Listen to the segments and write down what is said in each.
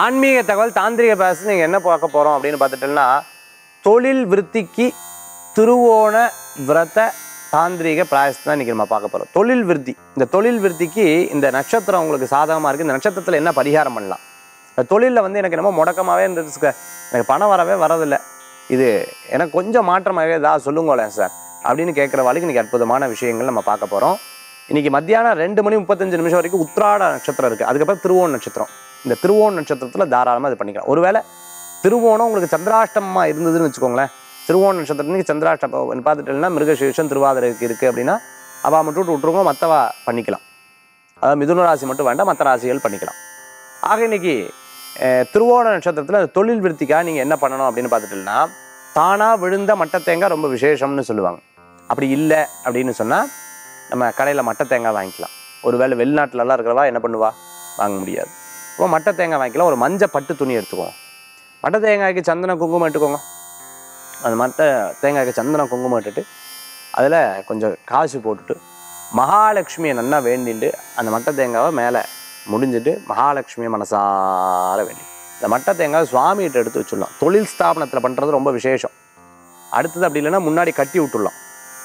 ஆன்மீக தகவல் தாந்திரிக பேச நீங்கள் என்ன பார்க்க போகிறோம் அப்படின்னு பார்த்துட்டோம்னா தொழில் விருத்திக்கு திருவோண விரத தாந்திரிக பிராயசத்தை தான் இன்றைக்கி நம்ம பார்க்க போகிறோம் தொழில் விருத்தி இந்த தொழில் விருத்திக்கு இந்த நட்சத்திரம் உங்களுக்கு சாதகமாக இருக்குது இந்த நட்சத்திரத்தில் என்ன பரிகாரம் பண்ணலாம் இந்த தொழிலில் வந்து எனக்கு என்னமோ முடக்கமாகவே இருந்துச்சு எனக்கு பணம் வரவே வரதில்லை இது எனக்கு கொஞ்சம் மாற்றமாகவே ஏதாவது சொல்லுங்களேன் சார் அப்படின்னு கேட்குற வாழ்க்கை இன்றைக்கி அற்புதமான விஷயங்கள் நம்ம பார்க்க போகிறோம் இன்றைக்கி மத்தியானம் ரெண்டு மணி முப்பத்தஞ்சு நிமிஷம் வரைக்கும் உத்ராட நட்சத்திரம் இருக்குது அதுக்கப்புறம் திருவோண நட்சத்திரம் இந்த திருவோண நட்சத்திரத்தில் தாராளமாக இது பண்ணிக்கலாம் ஒருவேளை திருவோணம் உங்களுக்கு சந்திராஷ்டமமாக இருந்ததுன்னு வச்சுக்கோங்களேன் திருவோண நட்சத்திரத்துக்கு சந்திராஷ்டமம் பார்த்துட்டேன்னா மிருகசீஷம் திருவாதிரைக்கு இருக்குது அப்படின்னா அவள் மட்டும் விட்டு விட்ருங்க மற்றவா பண்ணிக்கலாம் அதாவது மிதுன ராசி மட்டும் வேண்டாம் மற்ற ராசிகள் பண்ணிக்கலாம் ஆக இன்னைக்கு அஹ், திருவோண நட்சத்திரத்தில் தொழில் விருத்திக்காக நீங்கள் என்ன பண்ணணும் அப்படின்னு பார்த்துட்டீங்கன்னா தானாக விழுந்த மட்டை தேங்காய் ரொம்ப விசேஷம்னு சொல்லுவாங்க அப்படி இல்லை அப்படின்னு சொன்னால் நம்ம கடையில் மட்டை தேங்காய் வாங்கிக்கலாம் ஒருவேளை வெளிநாட்டிலலாம் இருக்கிறவா என்ன பண்ணுவா வாங்க முடியாது இப்போ மட்டை தேங்காய் வாங்கிக்கலாம் ஒரு மஞ்சள் பட்டு துணி எடுத்துக்கோங்க மட்டை தேங்காய்க்கு சந்தன குங்குமம் எடுத்துக்கோங்க அந்த மட்டை தேங்காய்க்கு சந்தனம் குங்குமம் இட்டுட்டு அதில் கொஞ்சம் காசு போட்டுட்டு மகாலட்சுமியை நல்லா வேண்டிட்டு அந்த மட்டை தேங்காவை மேலே முடிஞ்சிட்டு மகாலட்சுமியை மனசார வேண்டி இந்த மட்டை தேங்காவை சுவாமிகிட்ட எடுத்து வச்சுடலாம் தொழில் ஸ்தாபனத்தில் பண்ணுறது ரொம்ப விசேஷம் அடுத்தது அப்படி இல்லைன்னா முன்னாடி கட்டி விட்டுடலாம்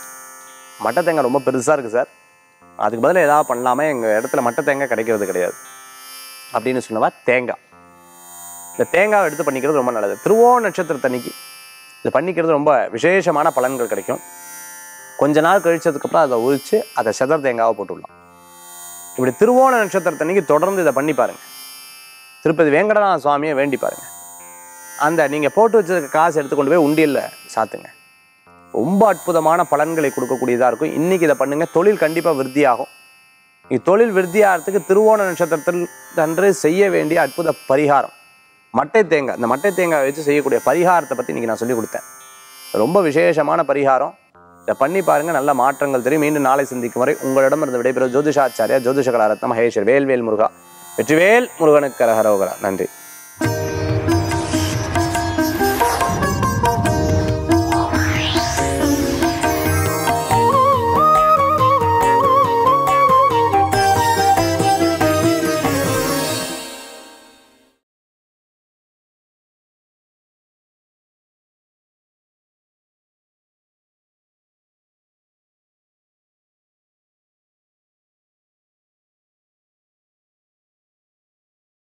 மட்டை தேங்காய் ரொம்ப பெருசாக இருக்குது சார் அதுக்கு பதிலா ஏதாவது பண்ணலாமே எங்கள் இடத்துல மட்டை தேங்காய் கிடைக்கிறது கிடையாது அப்படின்னு சொன்னவா தேங்காய் இந்த தேங்காவை எடுத்து பண்ணிக்கிறது ரொம்ப நல்லது திருவோண நட்சத்திரத்தன்னைக்கு இது பண்ணிக்கிறது ரொம்ப விசேஷமான பலன்கள் கிடைக்கும் கொஞ்ச நாள் கழிச்சதுக்கப்புறம் அதை உரித்து அதை செதர் தேங்காவை போட்டுடலாம் இப்படி திருவோண நட்சத்திரத்தன்னைக்கு தொடர்ந்து இதை பண்ணி பாருங்க திருப்பதி வேங்கடநாத சுவாமியை வேண்டி பாருங்க அந்த நீங்கள் போட்டு வச்சதுக்கு காசு எடுத்துக்கொண்டு போய் உண்டியலில் சாத்துங்க ரொம்ப அற்புதமான பலன்களை கொடுக்கக்கூடியதாக இருக்கும் இன்றைக்கி இதை பண்ணுங்க தொழில் கண்டிப்பாக விருத்தியாகும் இது தொழில் விருத்தியாகிறதுக்கு திருவோண நட்சத்திரத்தில் அன்று செய்ய வேண்டிய அற்புத பரிகாரம் மட்டை தேங்காய் இந்த மட்டை தேங்காய் வச்சு செய்யக்கூடிய பரிகாரத்தை பற்றி இன்றைக்கி நான் சொல்லிக் கொடுத்தேன் ரொம்ப விசேஷமான பரிகாரம் இதை பண்ணி பாருங்க நல்ல மாற்றங்கள் தெரியும் மீண்டும் நாளை சந்திக்கும் வரை உங்களிடமிருந்து விடைபெறும் ஜோதிஷாச்சாரியா ஜோதிஷ கலாரத்ன மகேஸ்வர் வேல்வேல் முருகா வெற்றிவேல் முருகனுக்கு கரகரோகரா நன்றி